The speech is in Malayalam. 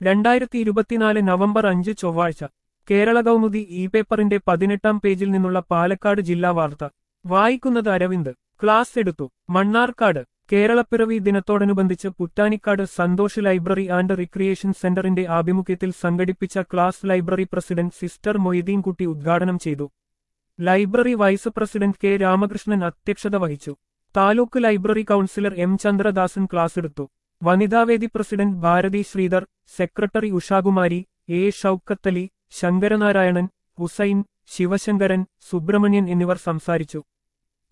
രണ്ടായിരത്തി ഇരുപത്തിനാല് നവംബർ അഞ്ച് ചൊവ്വാഴ്ച കേരള കൗമുദി ഇ പേപ്പറിന്റെ പതിനെട്ടാം പേജിൽ നിന്നുള്ള പാലക്കാട് ജില്ലാ വാർത്ത വായിക്കുന്നത് അരവിന്ദ് ക്ലാസ് എടുത്തു മണ്ണാർക്കാട് കേരളപ്പിറവി ദിനത്തോടനുബന്ധിച്ച് Puttanikkad Santhosh library and recreation സെന്ററിന്റെ ആഭിമുഖ്യത്തിൽ സംഘടിപ്പിച്ച class library president sister Moideenkutty ഉദ്ഘാടനം ചെയ്തു library vice president K Ramakrishnan അധ്യക്ഷത വഹിച്ചു taluk library councillor M Chandradasan class എടുത്തു Vanithavedi president Bharathi Sreedhar secretary Ushakumari A Shoukathali Sankaranarayanan Hussain Sivasankaran Subrahmanyan എന്നിവർ സംസാരിച്ചു